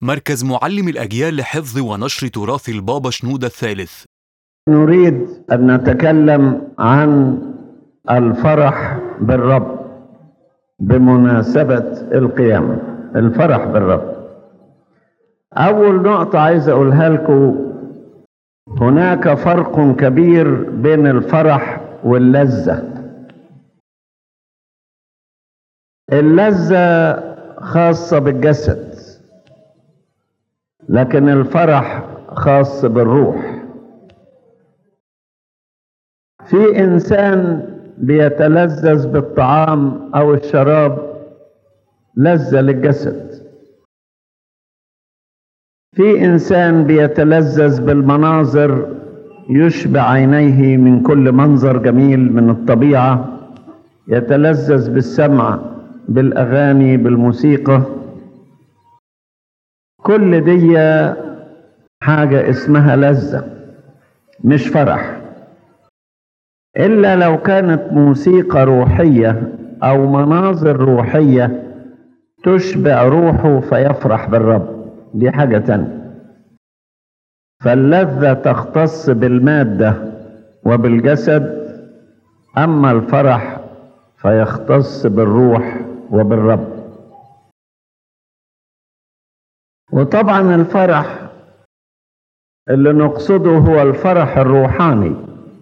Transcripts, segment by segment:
مركز معلم الأجيال لحفظ ونشر تراث البابا شنودة الثالث نريد أن نتكلم عن الفرح بالرب بمناسبة القيامة الفرح بالرب أول نقطة عايز أقولها لكم هناك فرق كبير بين الفرح واللذة اللذة خاصة بالجسد لكن الفرح خاص بالروح في انسان بيتلذذ بالطعام او الشراب لذة للجسد في انسان بيتلذذ بالمناظر يشبع عينيه من كل منظر جميل من الطبيعه يتلذذ بالسمع بالاغاني بالموسيقى كل دي حاجه اسمها لذه مش فرح الا لو كانت موسيقى روحيه او مناظر روحيه تشبع روحه فيفرح بالرب دي حاجه تانية فاللذه تختص بالماده وبالجسد اما الفرح فيختص بالروح وبالرب وطبعا الفرح اللي نقصده هو الفرح الروحاني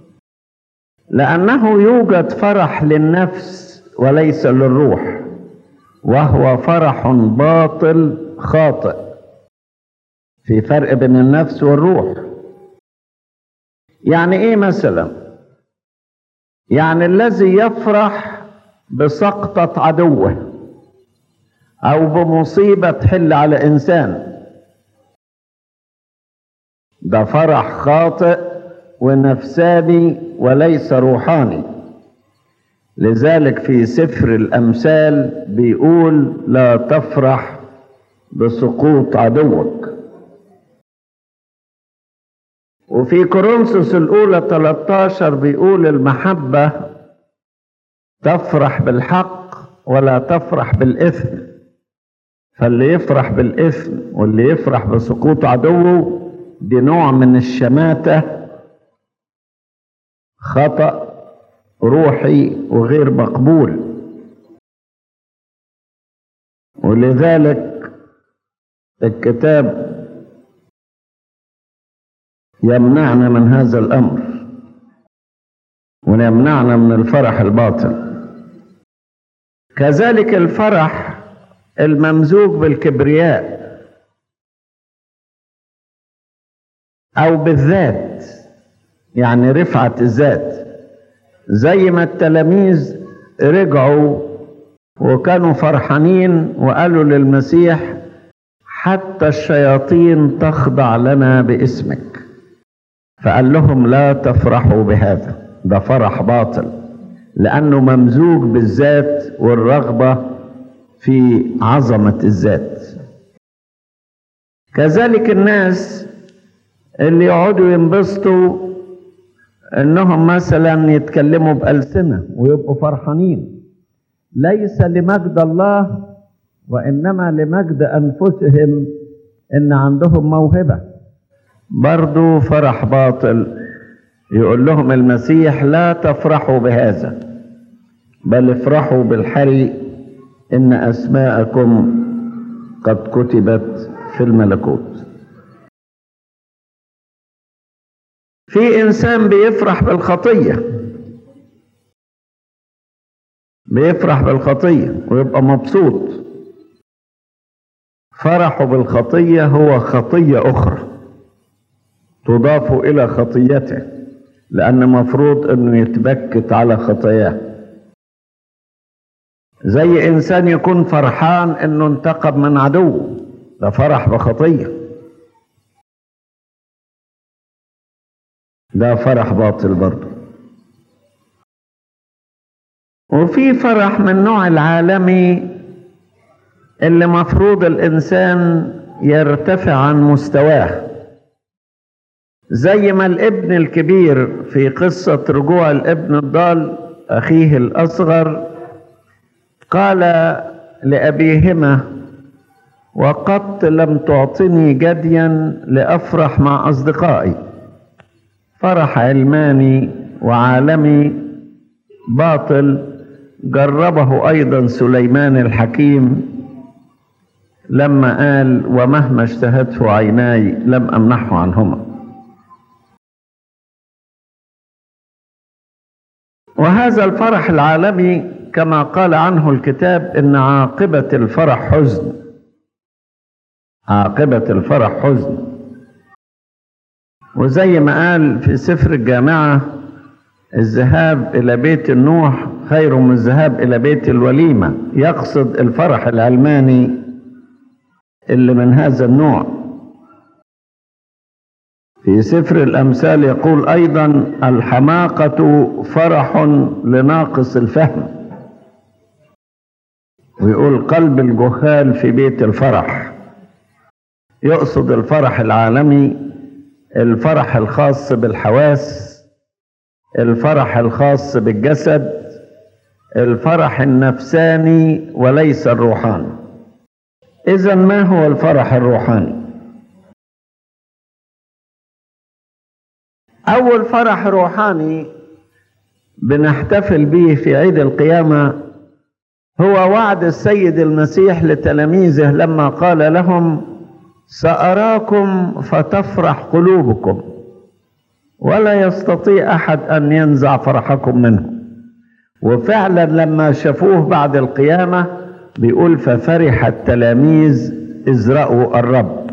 لانه يوجد فرح للنفس وليس للروح وهو فرح باطل خاطئ في فرق بين النفس والروح يعني ايه مثلا يعني الذي يفرح بسقطة عدوه او بمصيبة تحل على انسان ده فرح خاطئ ونفساني وليس روحاني لذلك في سفر الامثال بيقول لا تفرح بسقوط عدوك وفي كورنثوس الاولى 13 بيقول المحبه تفرح بالحق ولا تفرح بالاثم فاللي يفرح بالاثم واللي يفرح بسقوط عدوه دي نوع من الشماته خطأ روحي وغير مقبول ولذلك الكتاب يمنعنا من هذا الأمر ويمنعنا من الفرح الباطل كذلك الفرح الممزوج بالكبرياء أو بالذات يعني رفعة الذات زي ما التلاميذ رجعوا وكانوا فرحانين وقالوا للمسيح حتى الشياطين تخضع لنا باسمك فقال لهم لا تفرحوا بهذا ده فرح باطل لأنه ممزوج بالذات والرغبة في عظمة الذات كذلك الناس اللي يقعدوا ينبسطوا انهم مثلا يتكلموا بألسنة ويبقوا فرحانين ليس لمجد الله وإنما لمجد أنفسهم إن عندهم موهبة برضو فرح باطل يقول لهم المسيح لا تفرحوا بهذا بل افرحوا بالحري إن أسماءكم قد كتبت في الملكوت في انسان بيفرح بالخطيه بيفرح بالخطيه ويبقى مبسوط فرحه بالخطيه هو خطيه اخرى تضاف الى خطيته لان مفروض انه يتبكت على خطاياه زي انسان يكون فرحان انه انتقم من عدوه ده فرح بخطيه ده فرح باطل برضه وفي فرح من النوع العالمي اللي مفروض الانسان يرتفع عن مستواه زي ما الابن الكبير في قصة رجوع الابن الضال أخيه الأصغر قال لأبيهما وقط لم تعطني جديا لأفرح مع أصدقائي فرح علماني وعالمي باطل جربه أيضا سليمان الحكيم لما قال ومهما اشتهته عيناي لم أمنحه عنهما وهذا الفرح العالمي كما قال عنه الكتاب ان عاقبة الفرح حزن عاقبة الفرح حزن وزي ما قال في سفر الجامعة الذهاب إلى بيت النوح خير من الذهاب إلى بيت الوليمة يقصد الفرح العلماني اللي من هذا النوع في سفر الأمثال يقول أيضا الحماقة فرح لناقص الفهم ويقول قلب الجهال في بيت الفرح يقصد الفرح العالمي الفرح الخاص بالحواس الفرح الخاص بالجسد الفرح النفساني وليس الروحاني اذا ما هو الفرح الروحاني اول فرح روحاني بنحتفل به في عيد القيامه هو وعد السيد المسيح لتلاميذه لما قال لهم ساراكم فتفرح قلوبكم ولا يستطيع احد ان ينزع فرحكم منه وفعلا لما شافوه بعد القيامه بيقول ففرح التلاميذ اذ راوا الرب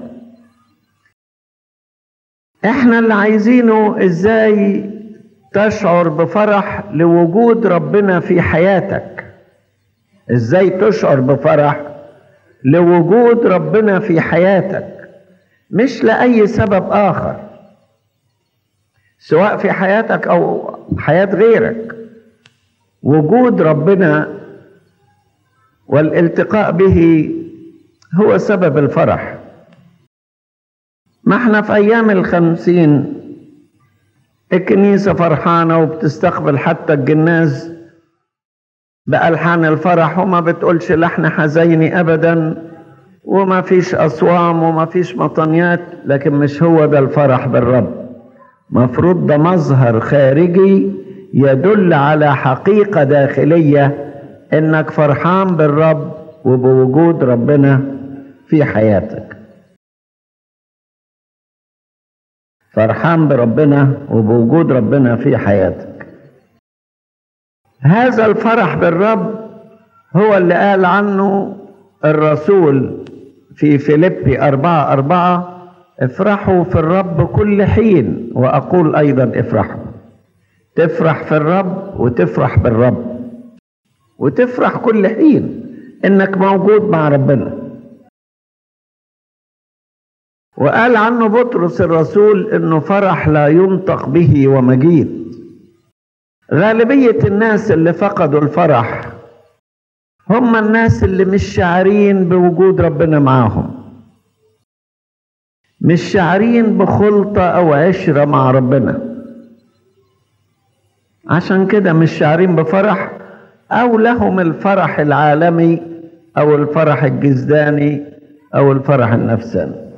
احنا اللي عايزينه ازاي تشعر بفرح لوجود ربنا في حياتك ازاي تشعر بفرح لوجود ربنا في حياتك مش لاي سبب اخر سواء في حياتك او حياه غيرك وجود ربنا والالتقاء به هو سبب الفرح ما احنا في ايام الخمسين الكنيسة فرحانة وبتستقبل حتى الجناز بألحان الفرح وما بتقولش لحن حزيني أبدا وما فيش أصوام وما فيش مطنيات لكن مش هو ده الفرح بالرب مفروض ده مظهر خارجي يدل على حقيقة داخلية انك فرحان بالرب وبوجود ربنا في حياتك فرحان بربنا وبوجود ربنا في حياتك هذا الفرح بالرب هو اللي قال عنه الرسول في فيليبي أربعة أربعة افرحوا في الرب كل حين وأقول أيضا افرحوا تفرح في الرب وتفرح بالرب وتفرح كل حين انك موجود مع ربنا وقال عنه بطرس الرسول انه فرح لا ينطق به ومجيد غالبية الناس اللي فقدوا الفرح هم الناس اللي مش شاعرين بوجود ربنا معاهم مش شاعرين بخلطة او عشرة مع ربنا عشان كده مش شاعرين بفرح او لهم الفرح العالمي او الفرح الجسداني او الفرح النفساني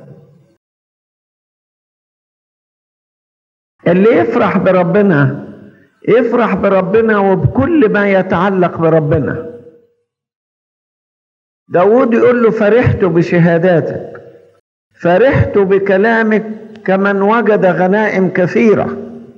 اللي يفرح بربنا يفرح بربنا وبكل ما يتعلق بربنا داود يقول له فرحت بشهاداتك فرحت بكلامك كمن وجد غنائم كثيره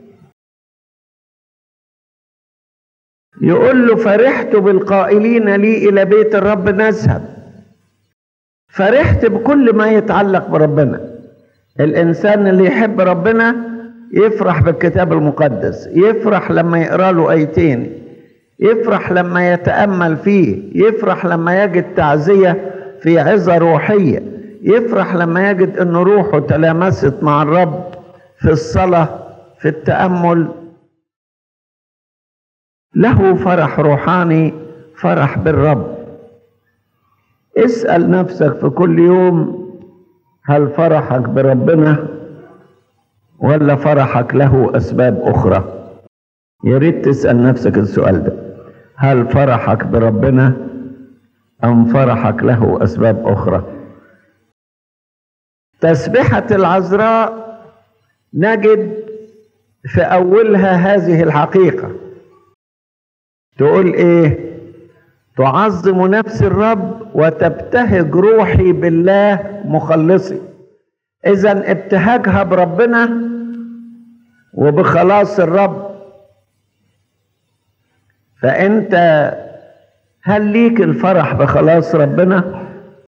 يقول له فرحت بالقائلين لي الى بيت الرب نذهب فرحت بكل ما يتعلق بربنا الانسان اللي يحب ربنا يفرح بالكتاب المقدس يفرح لما يقرا له ايتين يفرح لما يتامل فيه يفرح لما يجد تعزيه في عظه روحيه يفرح لما يجد ان روحه تلامست مع الرب في الصلاه في التامل له فرح روحاني فرح بالرب اسأل نفسك في كل يوم هل فرحك بربنا ولا فرحك له أسباب أخرى يا ريت تسأل نفسك السؤال ده هل فرحك بربنا أم فرحك له أسباب أخرى تسبحة العذراء نجد في أولها هذه الحقيقة تقول إيه تعظم نفس الرب وتبتهج روحي بالله مخلصي إذا ابتهاجها بربنا وبخلاص الرب فأنت هل ليك الفرح بخلاص ربنا؟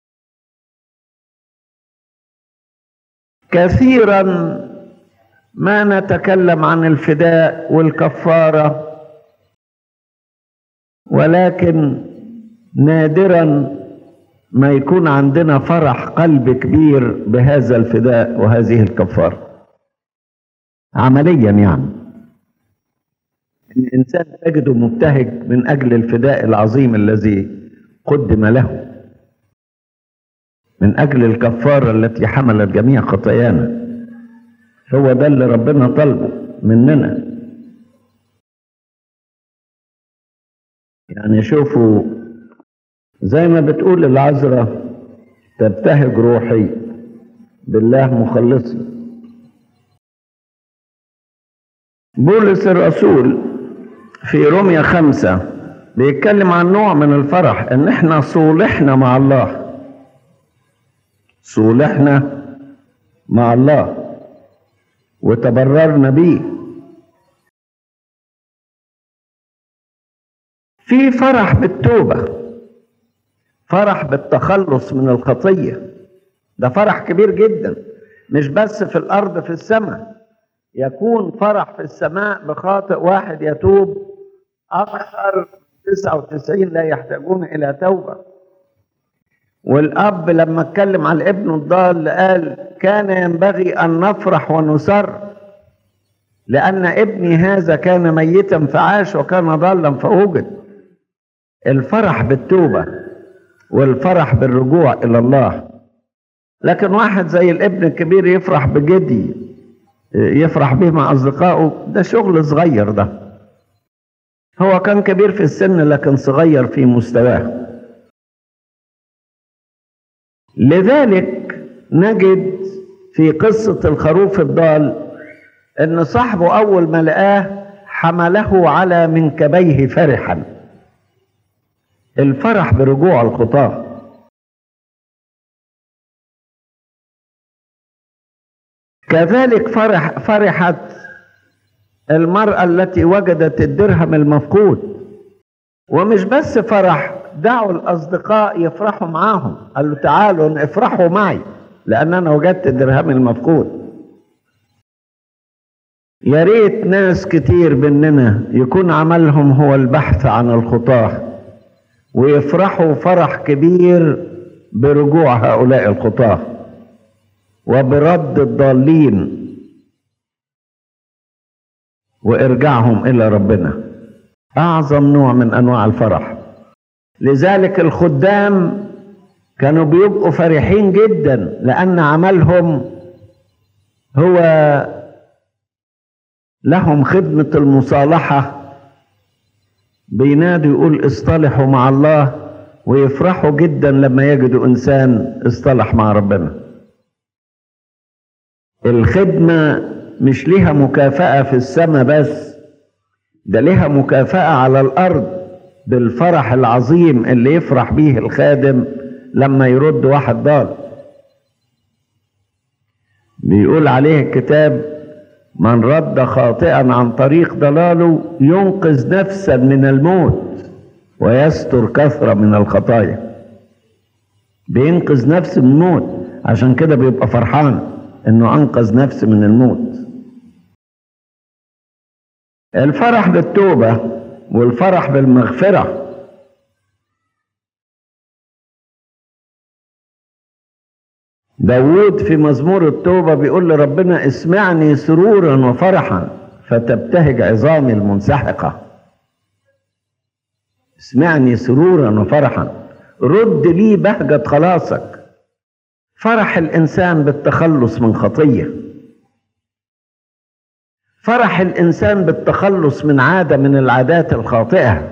كثيرا ما نتكلم عن الفداء والكفاره ولكن نادرا ما يكون عندنا فرح قلب كبير بهذا الفداء وهذه الكفاره عمليا يعني الانسان تجده مبتهج من اجل الفداء العظيم الذي قدم له من أجل الكفارة التي حملت جميع خطايانا هو ده اللي ربنا طلبه مننا يعني شوفوا زي ما بتقول العذراء تبتهج روحي بالله مخلصي بولس الرسول في روميا خمسة بيتكلم عن نوع من الفرح ان احنا صولحنا مع الله صولحنا مع الله وتبررنا بيه في فرح بالتوبة فرح بالتخلص من الخطية ده فرح كبير جدا مش بس في الأرض في السماء يكون فرح في السماء بخاطئ واحد يتوب أكثر 99 لا يحتاجون إلى توبة والأب لما اتكلم على الابن الضال قال كان ينبغي أن نفرح ونسر لأن ابني هذا كان ميتا فعاش وكان ضالا فوجد الفرح بالتوبة والفرح بالرجوع إلى الله لكن واحد زي الابن الكبير يفرح بجدي يفرح به مع أصدقائه ده شغل صغير ده هو كان كبير في السن لكن صغير في مستواه لذلك نجد في قصة الخروف الضال ان صاحبه اول ما لقاه حمله على منكبيه فرحا الفرح برجوع الخطاه كذلك فرح فرحت المرأة التي وجدت الدرهم المفقود ومش بس فرح دعوا الأصدقاء يفرحوا معاهم قال له تعالوا افرحوا معي لأن أنا وجدت الدرهم المفقود يا ريت ناس كتير مننا يكون عملهم هو البحث عن الخطاه ويفرحوا فرح كبير برجوع هؤلاء الخطاه وبرد الضالين وارجاعهم الى ربنا اعظم نوع من انواع الفرح لذلك الخدام كانوا بيبقوا فرحين جدا لان عملهم هو لهم خدمه المصالحه بينادوا يقول اصطلحوا مع الله ويفرحوا جدا لما يجدوا انسان اصطلح مع ربنا الخدمه مش ليها مكافاه في السماء بس ده ليها مكافاه على الارض بالفرح العظيم اللي يفرح به الخادم لما يرد واحد ضال بيقول عليه الكتاب من رد خاطئا عن طريق ضلاله ينقذ نفسا من الموت ويستر كثرة من الخطايا بينقذ نفس من الموت عشان كده بيبقى فرحان انه انقذ نفس من الموت الفرح بالتوبة والفرح بالمغفرة داود في مزمور التوبة بيقول لربنا اسمعني سرورا وفرحا فتبتهج عظامي المنسحقة اسمعني سرورا وفرحا رد لي بهجة خلاصك فرح الإنسان بالتخلص من خطية فرح الإنسان بالتخلص من عادة من العادات الخاطئة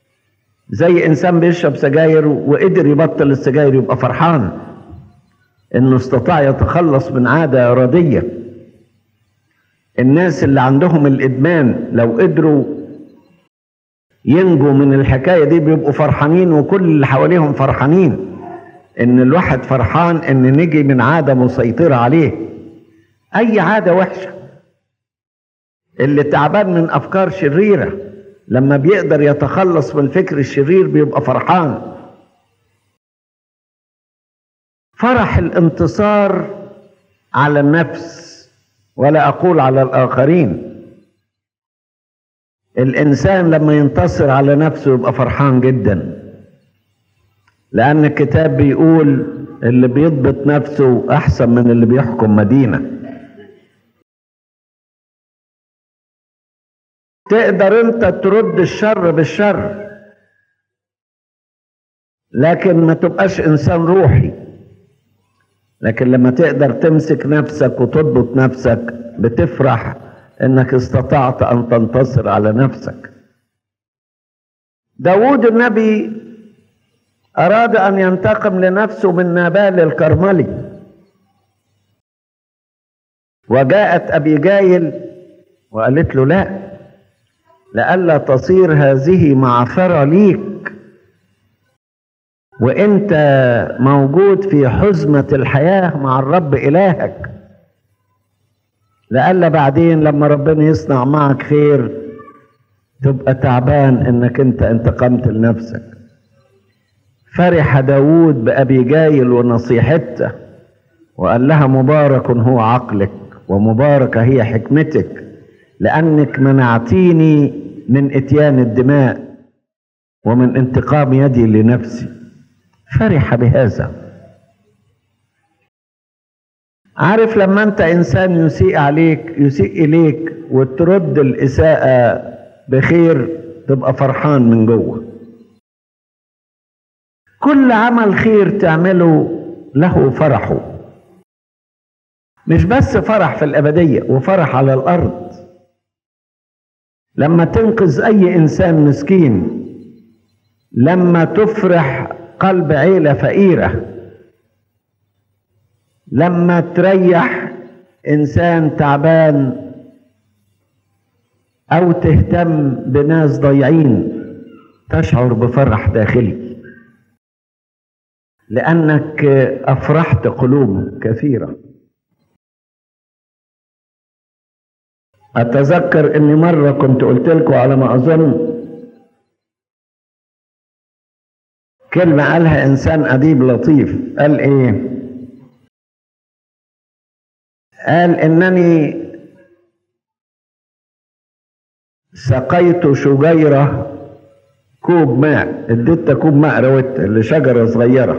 زي إنسان بيشرب سجاير وقدر يبطل السجاير يبقى فرحان انه استطاع يتخلص من عاده اراديه الناس اللي عندهم الادمان لو قدروا ينجوا من الحكايه دي بيبقوا فرحانين وكل اللي حواليهم فرحانين ان الواحد فرحان ان نجي من عاده مسيطره عليه اي عاده وحشه اللي تعبان من افكار شريره لما بيقدر يتخلص من الفكر الشرير بيبقى فرحان فرح الانتصار على النفس ولا اقول على الاخرين الانسان لما ينتصر على نفسه يبقى فرحان جدا لان الكتاب بيقول اللي بيضبط نفسه احسن من اللي بيحكم مدينه تقدر انت ترد الشر بالشر لكن ما تبقاش انسان روحي لكن لما تقدر تمسك نفسك وتضبط نفسك بتفرح انك استطعت ان تنتصر على نفسك داود النبي اراد ان ينتقم لنفسه من نابال الكرملي وجاءت ابي جايل وقالت له لا لئلا تصير هذه معثره ليك وانت موجود في حزمه الحياه مع الرب الهك لئلا بعدين لما ربنا يصنع معك خير تبقى تعبان انك انت انتقمت لنفسك فرح داود بأبي جايل ونصيحته وقال لها مبارك هو عقلك ومباركة هي حكمتك لأنك منعتيني من إتيان الدماء ومن انتقام يدي لنفسي فرح بهذا عارف لما انت انسان يسيء عليك يسيء اليك وترد الاساءة بخير تبقى فرحان من جوه كل عمل خير تعمله له فرحه مش بس فرح في الابديه وفرح على الارض لما تنقذ اي انسان مسكين لما تفرح قلب عيله فقيره لما تريح انسان تعبان او تهتم بناس ضايعين تشعر بفرح داخلي لانك افرحت قلوب كثيره اتذكر اني مره كنت قلت لكم على ما اظن كلمه قالها انسان اديب لطيف قال ايه قال انني سقيت شجيره كوب ماء اديتها كوب ماء روت لشجره صغيره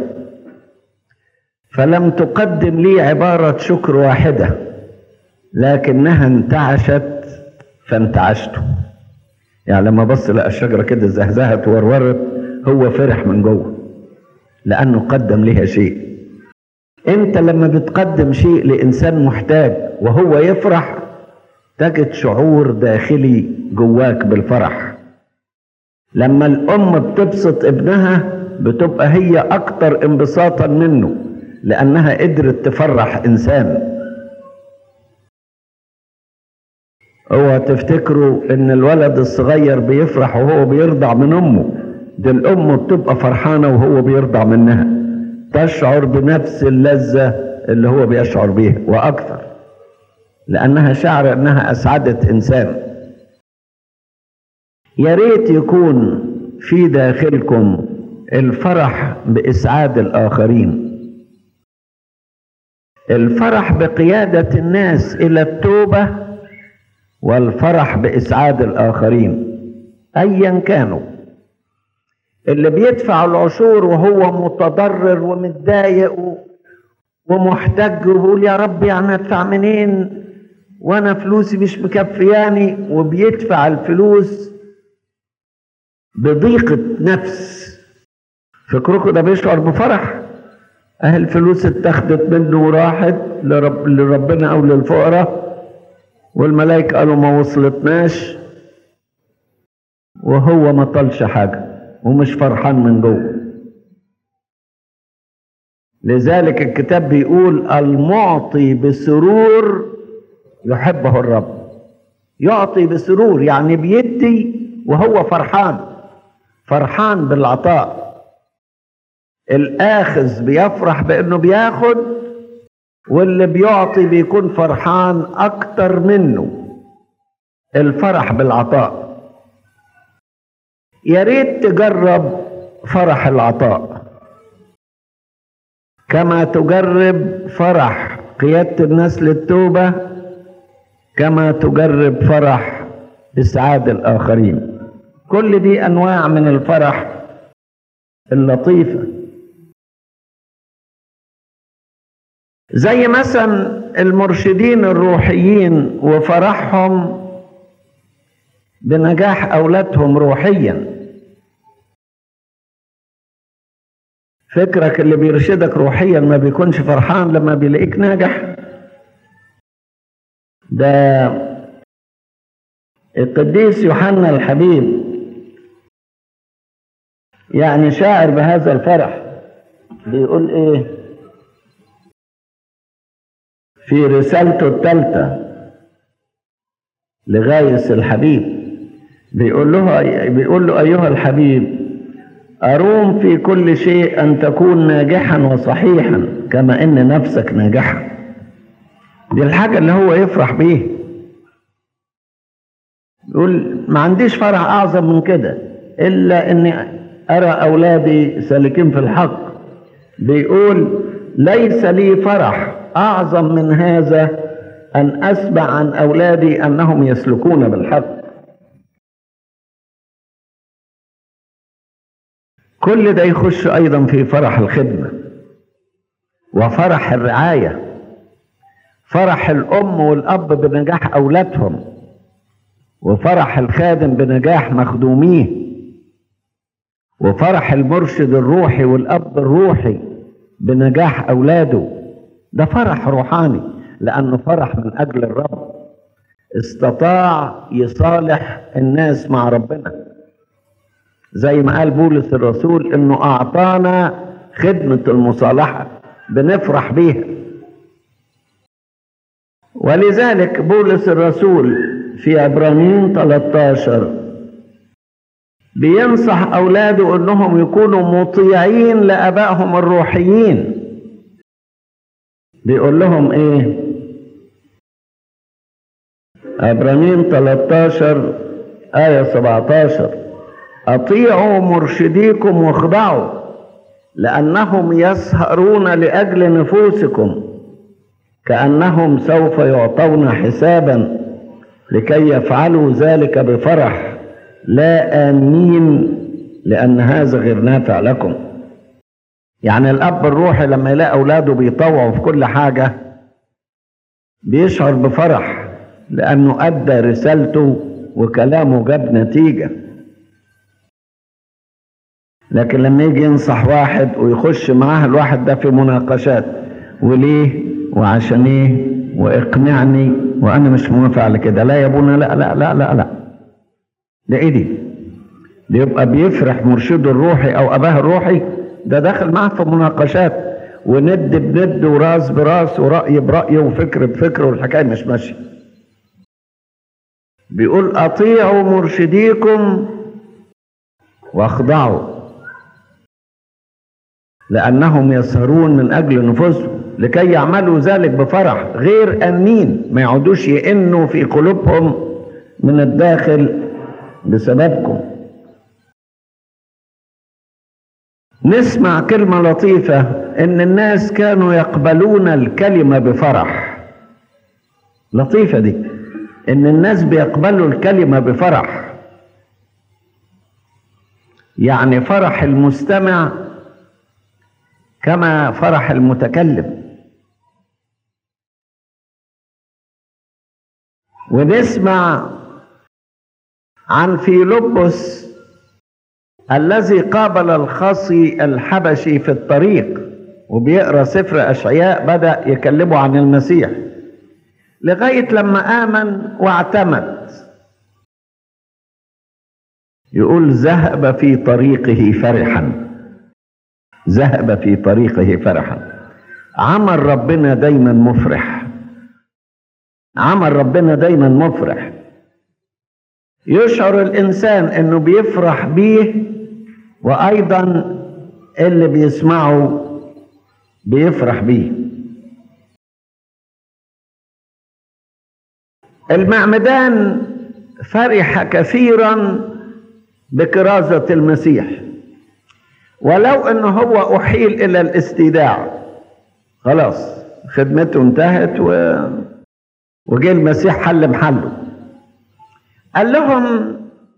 فلم تقدم لي عباره شكر واحده لكنها انتعشت فانتعشت يعني لما بص لقى الشجره كده زهزهت وورورت هو فرح من جوه لانه قدم لها شيء انت لما بتقدم شيء لانسان محتاج وهو يفرح تجد شعور داخلي جواك بالفرح لما الام بتبسط ابنها بتبقى هي اكتر انبساطا منه لانها قدرت تفرح انسان اوعى تفتكروا ان الولد الصغير بيفرح وهو بيرضع من امه دي الام بتبقى فرحانه وهو بيرضع منها تشعر بنفس اللذه اللي هو بيشعر بيها واكثر لانها شعر انها اسعدت انسان يا ريت يكون في داخلكم الفرح باسعاد الاخرين الفرح بقياده الناس الى التوبه والفرح باسعاد الاخرين ايا كانوا اللي بيدفع العشور وهو متضرر ومتضايق ومحتج ويقول يا رب يعني ادفع منين وانا فلوسي مش مكفياني وبيدفع الفلوس بضيقة نفس فكركم ده بيشعر بفرح اهل الفلوس اتخذت منه وراحت لرب لربنا او للفقراء والملائكة قالوا ما وصلتناش وهو ما طلش حاجة ومش فرحان من جوه لذلك الكتاب بيقول المعطي بسرور يحبه الرب يعطي بسرور يعني بيدي وهو فرحان فرحان بالعطاء الآخذ بيفرح بأنه بياخد واللي بيعطي بيكون فرحان أكتر منه الفرح بالعطاء يا ريت تجرب فرح العطاء كما تجرب فرح قيادة الناس للتوبة كما تجرب فرح إسعاد الآخرين كل دي أنواع من الفرح اللطيفة زي مثلا المرشدين الروحيين وفرحهم بنجاح أولادهم روحيا فكرك اللي بيرشدك روحيا ما بيكونش فرحان لما بيلاقيك ناجح ده القديس يوحنا الحبيب يعني شاعر بهذا الفرح بيقول ايه في رسالته الثالثة لغايس الحبيب بيقول له بيقول له أيها الحبيب أروم في كل شيء أن تكون ناجحا وصحيحا كما إن نفسك ناجحة دي الحاجة اللي هو يفرح بيها يقول ما عنديش فرح أعظم من كده إلا إني أرى أولادي سالكين في الحق بيقول ليس لي فرح أعظم من هذا أن أسمع عن أولادي أنهم يسلكون بالحق كل ده يخش أيضا في فرح الخدمة وفرح الرعاية فرح الأم والأب بنجاح أولادهم وفرح الخادم بنجاح مخدوميه وفرح المرشد الروحي والأب الروحي بنجاح أولاده ده فرح روحاني لأنه فرح من أجل الرب استطاع يصالح الناس مع ربنا زي ما قال بولس الرسول انه اعطانا خدمة المصالحة بنفرح بيها ولذلك بولس الرسول في عبرانيين 13 بينصح اولاده انهم يكونوا مطيعين لابائهم الروحيين بيقول لهم ايه عبرانيين 13 آية 17 أطيعوا مرشديكم واخضعوا لأنهم يسهرون لأجل نفوسكم كأنهم سوف يعطون حسابا لكي يفعلوا ذلك بفرح لا آمين لأن هذا غير نافع لكم يعني الأب الروحي لما يلاقي أولاده بيطوعوا في كل حاجة بيشعر بفرح لأنه أدى رسالته وكلامه جاب نتيجة لكن لما يجي ينصح واحد ويخش معاه الواحد ده في مناقشات وليه وعشان ايه واقنعني وانا مش موافق على كده لا يا ابونا لا لا لا لا لا ده ايه دي ده يبقى بيفرح مرشده الروحي او اباه الروحي ده داخل معاه في مناقشات وند بند وراس براس ورأي برأي وفكر بفكر والحكاية مش ماشية بيقول أطيعوا مرشديكم واخضعوا لأنهم يسهرون من أجل نفوسهم لكي يعملوا ذلك بفرح غير أمين ما يعودوش يئنوا في قلوبهم من الداخل بسببكم نسمع كلمة لطيفة إن الناس كانوا يقبلون الكلمة بفرح لطيفة دي إن الناس بيقبلوا الكلمة بفرح يعني فرح المستمع كما فرح المتكلم ونسمع عن فيلبس الذي قابل الخصي الحبشي في الطريق وبيقرا سفر اشعياء بدا يكلمه عن المسيح لغايه لما امن واعتمد يقول ذهب في طريقه فرحا ذهب في طريقه فرحا عمل ربنا دايما مفرح عمل ربنا دايما مفرح يشعر الانسان انه بيفرح بيه وايضا اللي بيسمعه بيفرح بيه المعمدان فرح كثيرا بكرازة المسيح ولو انه هو احيل الى الاستيداع خلاص خدمته انتهت و... وجه المسيح حل محله قال لهم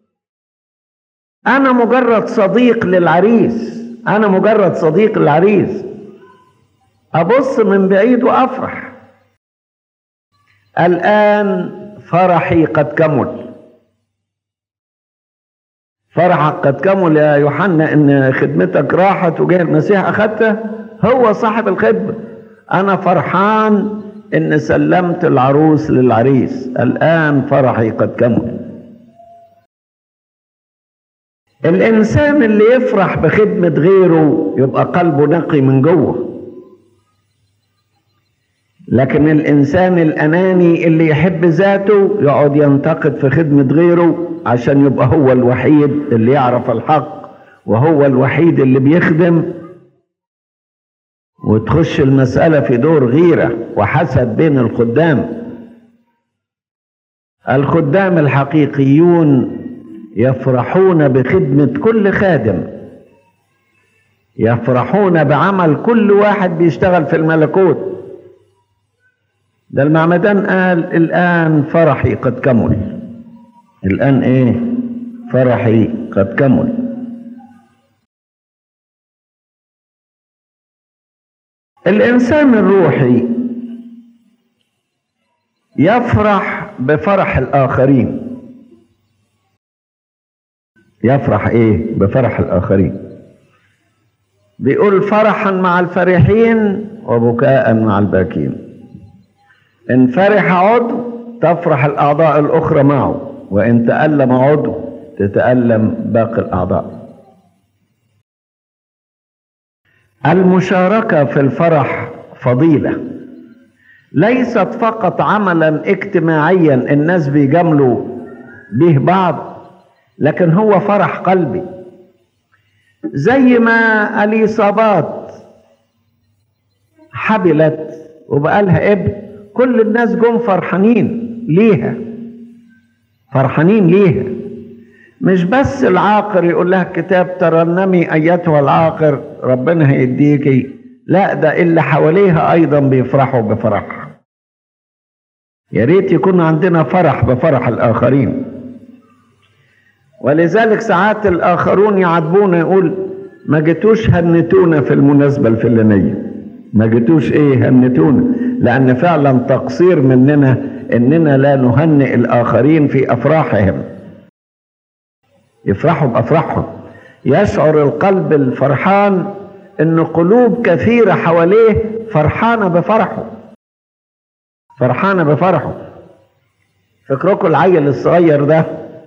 انا مجرد صديق للعريس انا مجرد صديق للعريس ابص من بعيد وافرح الان فرحي قد كمل فرحك قد كمل يا يوحنا ان خدمتك راحت وجه المسيح اخدتها هو صاحب الخدمه انا فرحان ان سلمت العروس للعريس الان فرحي قد كمل الانسان اللي يفرح بخدمه غيره يبقى قلبه نقي من جوه لكن الانسان الاناني اللي يحب ذاته يقعد ينتقد في خدمه غيره عشان يبقى هو الوحيد اللي يعرف الحق وهو الوحيد اللي بيخدم وتخش المسألة في دور غيرة وحسد بين الخدام الخدام الحقيقيون يفرحون بخدمة كل خادم يفرحون بعمل كل واحد بيشتغل في الملكوت ده المعمدان قال الآن فرحي قد كمل الآن إيه فرحي قد كمل الإنسان الروحي يفرح بفرح الآخرين يفرح إيه بفرح الآخرين بيقول فرحا مع الفرحين وبكاء مع الباكين إن فرح عضو تفرح الأعضاء الأخرى معه وإن تألم عضو تتألم باقي الأعضاء المشاركة في الفرح فضيلة ليست فقط عملا اجتماعيا الناس بيجاملوا به بعض لكن هو فرح قلبي زي ما اليصابات حبلت وبقالها ابن كل الناس جم فرحانين ليها فرحانين ليها مش بس العاقر يقول لها الكتاب ترنمي ايتها العاقر ربنا هيديكي لا ده اللي حواليها ايضا بيفرحوا بفرحها يا ريت يكون عندنا فرح بفرح الاخرين ولذلك ساعات الاخرون يعاتبونا يقول ما جيتوش هنتونا في المناسبه الفلانيه ما جيتوش ايه هنتونا لان فعلا تقصير مننا اننا لا نهنئ الاخرين في افراحهم يفرحوا بافراحهم يشعر القلب الفرحان ان قلوب كثيره حواليه فرحانه بفرحه فرحانه بفرحه فكركم العيل الصغير ده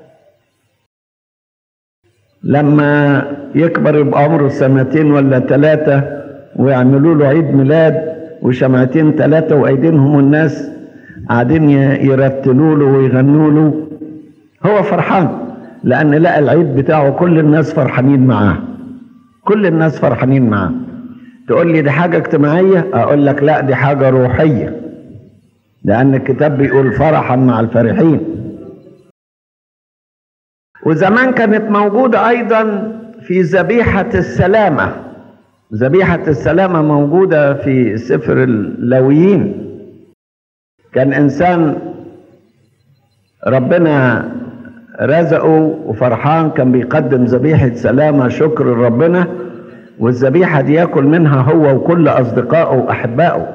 لما يكبر يبقى عمره سنتين ولا ثلاثة ويعملوا له عيد ميلاد وشمعتين ثلاثة وأيدينهم الناس قاعدين يرتلوا له ويغنوا له هو فرحان لأن لقى العيد بتاعه كل الناس فرحانين معاه كل الناس فرحانين معاه تقول لي دي حاجة اجتماعية أقول لك لا دي حاجة روحية لأن الكتاب بيقول فرحا مع الفرحين وزمان كانت موجودة أيضا في ذبيحة السلامة ذبيحة السلامة موجودة في سفر اللاويين كان إنسان ربنا رزقه وفرحان كان بيقدم ذبيحة سلامة شكر لربنا والذبيحة دي ياكل منها هو وكل أصدقائه وأحبائه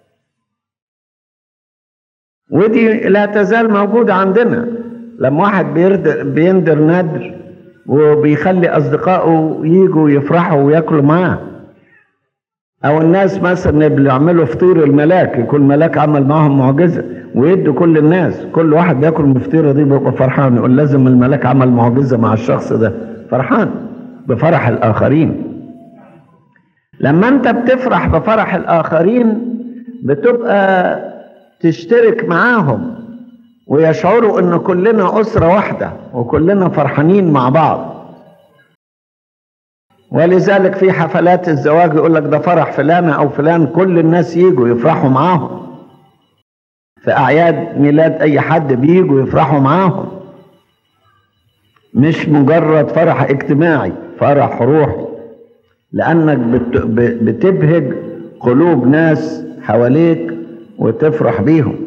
ودي لا تزال موجودة عندنا لما واحد بيردر بيندر ندر وبيخلي أصدقائه يجوا يفرحوا وياكلوا معاه أو الناس مثلا اللي بيعملوا فطير الملاك يكون ملاك عمل معاهم معجزة ويدوا كل الناس كل واحد بياكل من الفطيرة دي بيبقى فرحان يقول لازم الملاك عمل معجزة مع الشخص ده فرحان بفرح الآخرين لما انت بتفرح بفرح الاخرين بتبقى تشترك معاهم ويشعروا ان كلنا اسره واحده وكلنا فرحانين مع بعض ولذلك في حفلات الزواج يقول لك ده فرح فلانه او فلان كل الناس يجوا يفرحوا معاهم في اعياد ميلاد اي حد بيجوا يفرحوا معاهم مش مجرد فرح اجتماعي فرح روحي لانك بت- ب- بتبهج قلوب ناس حواليك وتفرح بيهم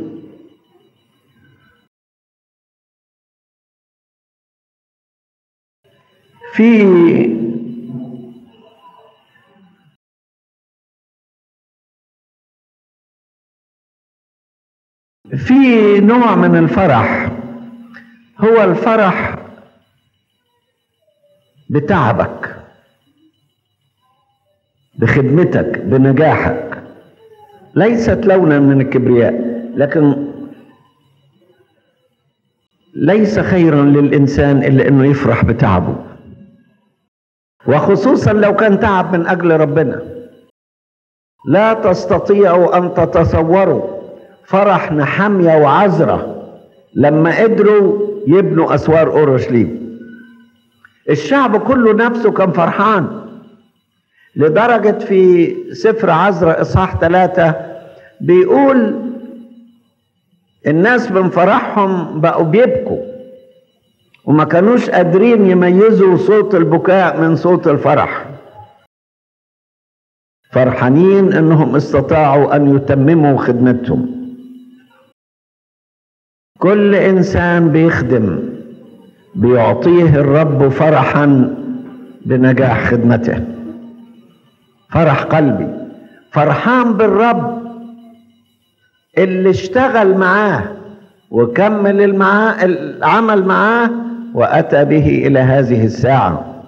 في في نوع من الفرح هو الفرح بتعبك بخدمتك بنجاحك ليست لونا من الكبرياء لكن ليس خيرا للإنسان إلا أنه يفرح بتعبه وخصوصا لو كان تعب من أجل ربنا لا تستطيعوا أن تتصوروا فرح نحمية وعزرة لما قدروا يبنوا أسوار أورشليم الشعب كله نفسه كان فرحان لدرجة في سفر عزرة إصحاح ثلاثة بيقول الناس من فرحهم بقوا بيبكوا وما كانوش قادرين يميزوا صوت البكاء من صوت الفرح فرحانين انهم استطاعوا ان يتمموا خدمتهم كل انسان بيخدم بيعطيه الرب فرحا بنجاح خدمته فرح قلبي فرحان بالرب اللي اشتغل معاه وكمل المعاه العمل معاه واتى به الى هذه الساعه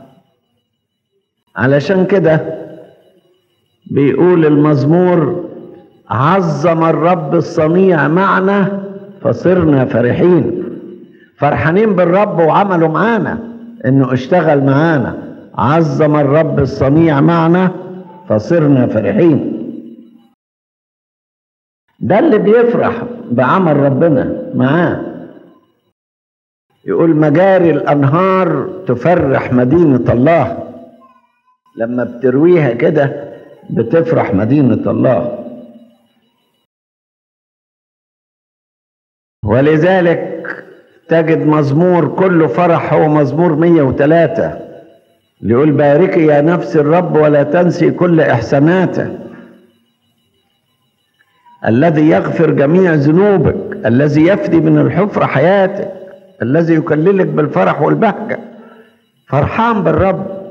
علشان كده بيقول المزمور عظم الرب الصنيع معنا فصرنا فرحين فرحانين بالرب وعمله معانا انه اشتغل معانا عظم الرب الصنيع معنا فصرنا فرحين ده اللي بيفرح بعمل ربنا معاه يقول مجاري الانهار تفرح مدينه الله لما بترويها كده بتفرح مدينه الله ولذلك تجد مزمور كله فرح هو مزمور 103 يقول باركي يا نفس الرب ولا تنسي كل احساناته الذي يغفر جميع ذنوبك الذي يفدي من الحفرة حياتك الذي يكللك بالفرح والبهجة فرحان بالرب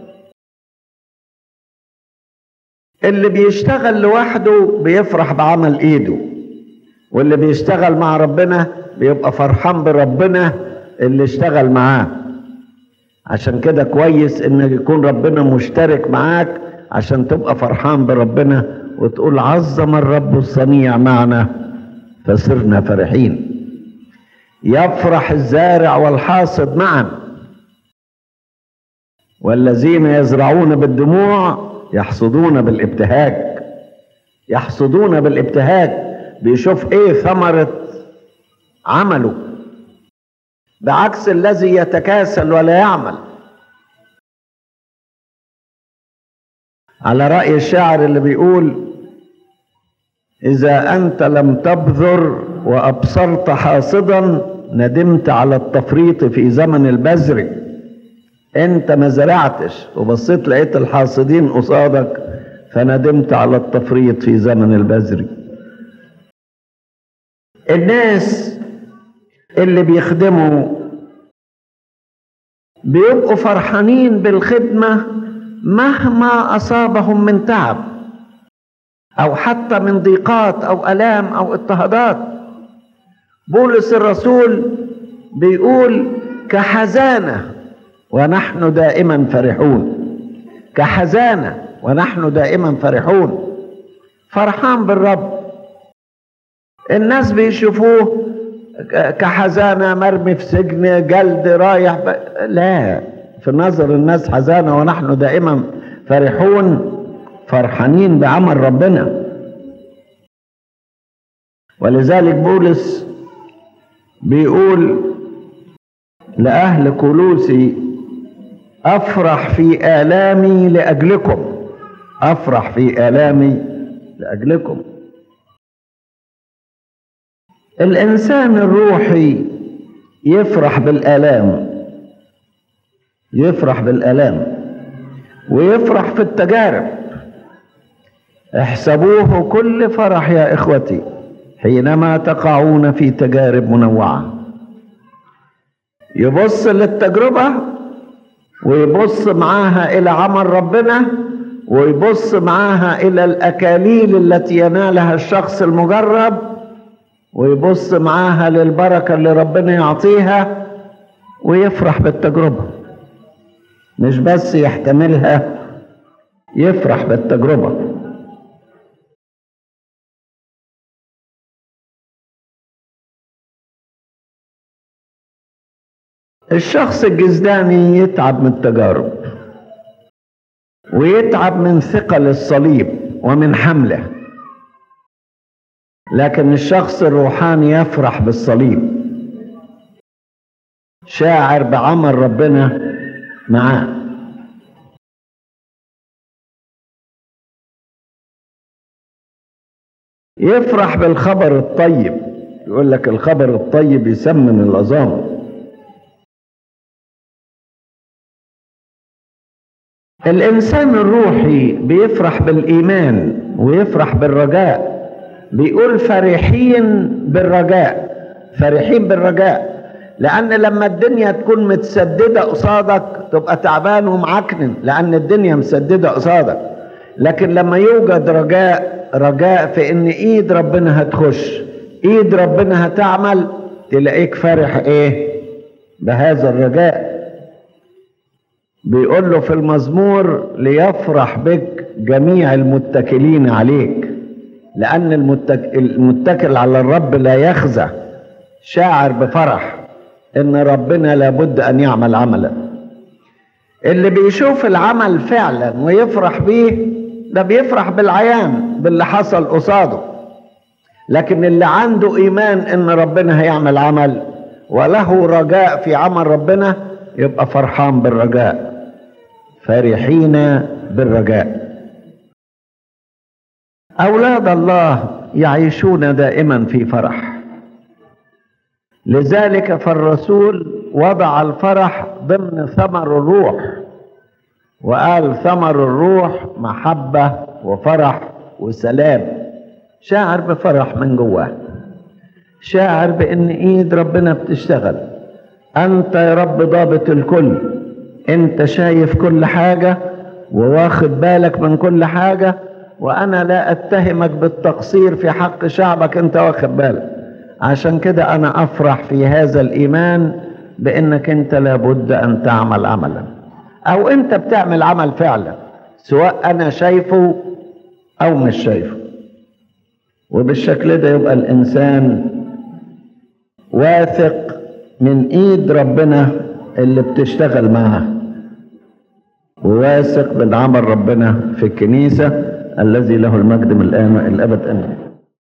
اللي بيشتغل لوحده بيفرح بعمل ايده واللي بيشتغل مع ربنا بيبقى فرحان بربنا اللي اشتغل معاه عشان كده كويس ان يكون ربنا مشترك معاك عشان تبقى فرحان بربنا وتقول عظم الرب الصنيع معنا فصرنا فرحين يفرح الزارع والحاصد معا والذين يزرعون بالدموع يحصدون بالابتهاج يحصدون بالابتهاج بيشوف ايه ثمرة عمله بعكس الذي يتكاسل ولا يعمل على رأي الشاعر اللي بيقول إذا أنت لم تبذر وأبصرت حاصدا ندمت على التفريط في زمن البذر أنت ما زرعتش وبصيت لقيت الحاصدين قصادك فندمت على التفريط في زمن البذر الناس اللي بيخدموا بيبقوا فرحانين بالخدمة مهما أصابهم من تعب أو حتى من ضيقات أو ألام أو اضطهادات بولس الرسول بيقول كحزانة ونحن دائما فرحون كحزانة ونحن دائما فرحون فرحان بالرب الناس بيشوفوه كحزانة مرمي في سجن جلد رايح ب... لا في نظر الناس حزانة ونحن دائما فرحون فرحانين بعمل ربنا ولذلك بولس بيقول لأهل كولوسي أفرح في آلامي لأجلكم أفرح في آلامي لأجلكم الإنسان الروحي يفرح بالآلام يفرح بالآلام ويفرح في التجارب احسبوه كل فرح يا إخوتي حينما تقعون في تجارب منوعة يبص للتجربة ويبص معاها إلى عمل ربنا ويبص معاها إلى الأكاليل التي ينالها الشخص المجرب ويبص معاها للبركة اللي ربنا يعطيها ويفرح بالتجربة مش بس يحتملها يفرح بالتجربة الشخص الجزداني يتعب من التجارب ويتعب من ثقل الصليب ومن حمله لكن الشخص الروحاني يفرح بالصليب شاعر بعمل ربنا معاه يفرح بالخبر الطيب يقول لك الخبر الطيب يسمن العظام الانسان الروحي بيفرح بالايمان ويفرح بالرجاء بيقول فرحين بالرجاء فرحين بالرجاء لان لما الدنيا تكون متسدده قصادك تبقى تعبان ومعكنن لان الدنيا مسدده قصادك لكن لما يوجد رجاء رجاء في ان ايد ربنا هتخش ايد ربنا هتعمل تلاقيك فرح ايه بهذا الرجاء بيقول له في المزمور ليفرح بك جميع المتكلين عليك لأن المتك... المتكل على الرب لا يخزى شاعر بفرح إن ربنا لابد أن يعمل عملا اللي بيشوف العمل فعلا ويفرح بيه ده بيفرح بالعيان باللي حصل قصاده لكن اللي عنده إيمان إن ربنا هيعمل عمل وله رجاء في عمل ربنا يبقى فرحان بالرجاء فرحين بالرجاء اولاد الله يعيشون دائما في فرح لذلك فالرسول وضع الفرح ضمن ثمر الروح وقال ثمر الروح محبه وفرح وسلام شاعر بفرح من جواه شاعر بان ايد ربنا بتشتغل انت يا رب ضابط الكل انت شايف كل حاجه وواخد بالك من كل حاجه وانا لا اتهمك بالتقصير في حق شعبك انت واخد بالك عشان كده انا افرح في هذا الايمان بانك انت لابد ان تعمل عملا او انت بتعمل عمل فعلا سواء انا شايفه او مش شايفه وبالشكل ده يبقى الانسان واثق من ايد ربنا اللي بتشتغل معاه وواثق من عمل ربنا في الكنيسه الذي له المجد من الان والى الابد امين